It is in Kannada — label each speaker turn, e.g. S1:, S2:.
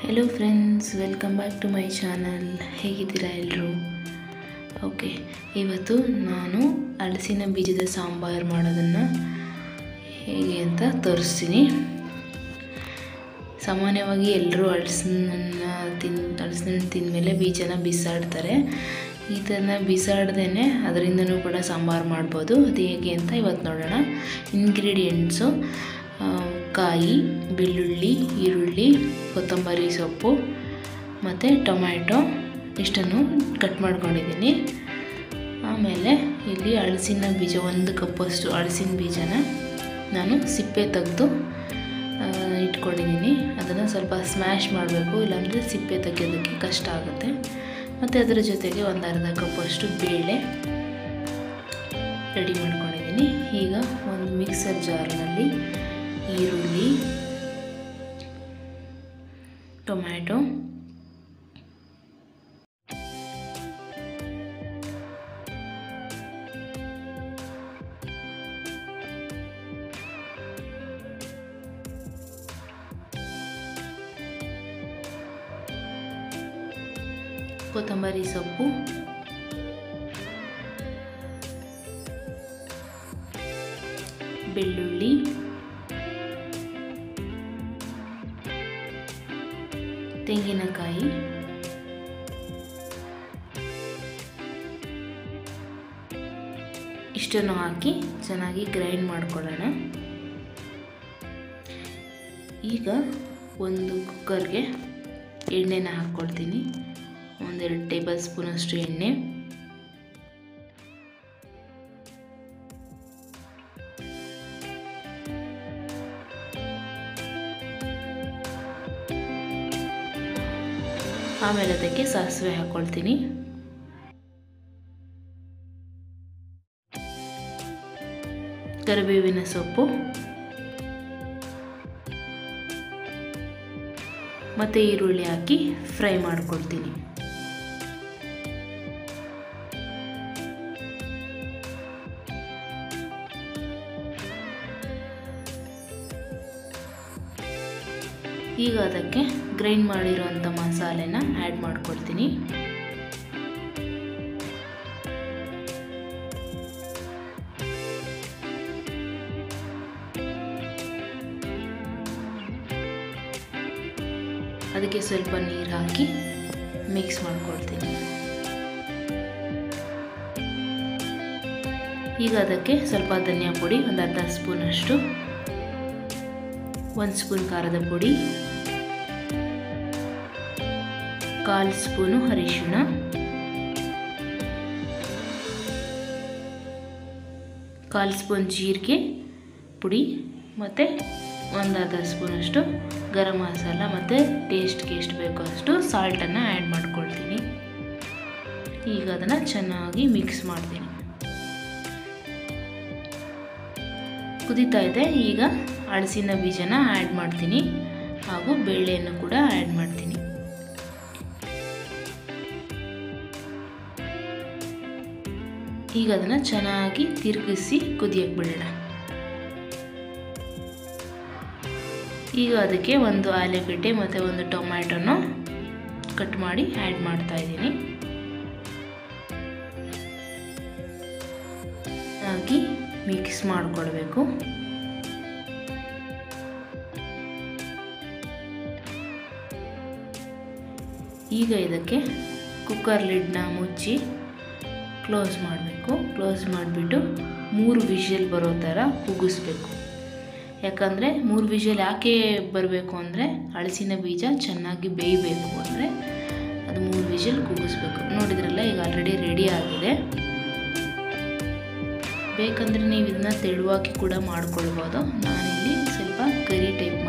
S1: hello friends welcome back to my channel ಹೇಗಿದ್ದೀರಾ ಎಲ್ಲರೂ ಓಕೆ ಇವತ್ತು ನಾನು ಹಲಸಿನ ಬೀಜದ ಸಾಂಬಾರು ಮಾಡೋದನ್ನು ಹೇಗೆ ಅಂತ ತೋರಿಸ್ತೀನಿ ಸಾಮಾನ್ಯವಾಗಿ ಎಲ್ಲರೂ ಹಲಸನ್ನ ತಿನ್ ಹಲಸಿನ ತಿಂದಮೇಲೆ ಬೀಜನ ಬಿಸಾಡ್ತಾರೆ ಈ ಥರನ ಬಿಸಾಡ್ದೇ ಅದರಿಂದನೂ ಕೂಡ ಸಾಂಬಾರು ಮಾಡ್ಬೋದು ಅದು ಹೇಗೆ ಅಂತ ಇವತ್ತು ನೋಡೋಣ ಇಂಗ್ರೀಡಿಯೆಂಟ್ಸು ಕಾಯಿ ಬೆಳ್ಳುಳ್ಳಿ ಈರುಳ್ಳಿ ಕೊತ್ತಂಬರಿ ಸೊಪ್ಪು ಮತ್ತು ಟೊಮ್ಯಾಟೊ ಇಷ್ಟನ್ನು ಕಟ್ ಮಾಡ್ಕೊಂಡಿದ್ದೀನಿ ಆಮೇಲೆ ಇಲ್ಲಿ ಹಲಸಿನ ಬೀಜ ಒಂದು ಕಪ್ಪಷ್ಟು ಹಲಸಿನ ಬೀಜನ ನಾನು ಸಿಪ್ಪೆ ತೆಗೆದು ಇಟ್ಕೊಂಡಿದ್ದೀನಿ ಅದನ್ನು ಸ್ವಲ್ಪ ಸ್ಮ್ಯಾಶ್ ಮಾಡಬೇಕು ಇಲ್ಲಾಂದರೆ ಸಿಪ್ಪೆ ತೆಗೆಯೋದಕ್ಕೆ ಕಷ್ಟ ಆಗುತ್ತೆ ಮತ್ತು ಅದರ ಜೊತೆಗೆ ಒಂದು ಅರ್ಧ ಕಪ್ಪಷ್ಟು ಬೇಳೆ ರೆಡಿ ಮಾಡ್ಕೊಂಡಿದ್ದೀನಿ ಈಗ ಒಂದು ಮಿಕ್ಸರ್ ಜಾರ್ನಲ್ಲಿ ಈರುಳ್ಳಿ ಟೊಮ್ಯಾಟೊ ಕೊತ್ತಂಬರಿ ಸೊಪ್ಪು ಬೆಳ್ಳುಳ್ಳಿ ತೆಂಗಿನಕಾಯಿ ಇಷ್ಟನ್ನು ಹಾಕಿ ಚೆನ್ನಾಗಿ ಗ್ರೈಂಡ್ ಮಾಡ್ಕೊಳ್ಳೋಣ ಈಗ ಒಂದು ಕುಕ್ಕರ್ಗೆ ಎಣ್ಣೆನ ಹಾಕ್ಕೊಳ್ತೀನಿ ಒಂದೆರಡು ಟೇಬಲ್ ಸ್ಪೂನಷ್ಟು ಎಣ್ಣೆ ಆಮೇಲೆ ಅದಕ್ಕೆ ಸಾಸಿವೆ ಹಾಕ್ಕೊಳ್ತೀನಿ ಕರಿಬೇವಿನ ಸೊಪ್ಪು ಮತ್ತು ಈರುಳ್ಳಿ ಹಾಕಿ ಫ್ರೈ ಮಾಡ್ಕೊಳ್ತೀನಿ ಈಗ ಅದಕ್ಕೆ ಗ್ರೈಂಡ್ ಮಾಡಿರೋಂಥ ಮಸಾಲೆನ ಆ್ಯಡ್ ಮಾಡ್ಕೊಳ್ತೀನಿ ಅದಕ್ಕೆ ಸ್ವಲ್ಪ ನೀರು ಹಾಕಿ ಮಿಕ್ಸ್ ಮಾಡ್ಕೊಳ್ತೀನಿ ಈಗ ಅದಕ್ಕೆ ಸ್ವಲ್ಪ ಧನಿಯಾ ಪುಡಿ ಒಂದು ಅರ್ಧ ಸ್ಪೂನಷ್ಟು ಒಂದು ಸ್ಪೂನ್ ಖಾರದ ಪುಡಿ ಕಾಲು ಸ್ಪೂನು ಅರಿಶಿಣ ಕಾಲು ಸ್ಪೂನ್ ಜೀರಿಗೆ ಪುಡಿ ಮತ್ತು ಒಂದು ಅರ್ಧ ಸ್ಪೂನಷ್ಟು ಗರಂ ಮಸಾಲ ಮತ್ತು ಟೇಸ್ಟ್ಗೆ ಎಷ್ಟು ಬೇಕೋ ಅಷ್ಟು ಸಾಲ್ಟನ್ನು ಆ್ಯಡ್ ಮಾಡ್ಕೊಳ್ತೀನಿ ಈಗ ಅದನ್ನು ಚೆನ್ನಾಗಿ ಮಿಕ್ಸ್ ಮಾಡ್ತೀನಿ ಕುದೀತಾ ಇದೆ ಈಗ ಹಳಸಿನ ಬೀಜನ ಆ್ಯಡ್ ಮಾಡ್ತೀನಿ ಹಾಗೂ ಬೇಳೆಯನ್ನು ಕೂಡ ಆ್ಯಡ್ ಮಾಡ್ತೀನಿ ಈಗ ಅದನ್ನು ಚೆನ್ನಾಗಿ ತಿರುಗಿಸಿ ಕುದಿಯಕ್ಕೆ ಬಿಡೋಣ ಈಗ ಅದಕ್ಕೆ ಒಂದು ಆಲೂಗಡ್ಡೆ ಮತ್ತು ಒಂದು ಟೊಮ್ಯಾಟೊನ ಕಟ್ ಮಾಡಿ ಆ್ಯಡ್ ಮಾಡ್ತಾ ಇದ್ದೀನಿ ಹಾಕಿ ಮಿಕ್ಸ್ ಮಾಡಿಕೊಳ್ಬೇಕು ಈಗ ಇದಕ್ಕೆ ಕುಕ್ಕರ್ ಲಿಡ್ನ ಮುಚ್ಚಿ ಕ್ಲೋಸ್ ಮಾಡಬೇಕು ಕ್ಲೋಸ್ ಮಾಡಿಬಿಟ್ಟು ಮೂರು ವಿಷಲ್ ಬರೋ ಥರ ಕುಗ್ಗಿಸ್ಬೇಕು ಯಾಕಂದರೆ ಮೂರು ವಿಷಲ್ ಯಾಕೆ ಬರಬೇಕು ಅಂದರೆ ಹಳಸಿನ ಬೀಜ ಚೆನ್ನಾಗಿ ಬೇಯಬೇಕು ಅಂದರೆ ಅದು ಮೂರು ವಿಷಲ್ ಕುಗ್ಗಿಸ್ಬೇಕು ನೋಡಿದ್ರಲ್ಲ ಈಗ ಆಲ್ರೆಡಿ ರೆಡಿ ಆಗಿದೆ ಬೇಕಂದರೆ ನೀವು ಇದನ್ನ ತೆಳುವಾಗಿ ಕೂಡ ಮಾಡ್ಕೊಳ್ಬೋದು ನಾನಿಲ್ಲಿ ಸ್ವಲ್ಪ ಕರಿ ಟೈಪ್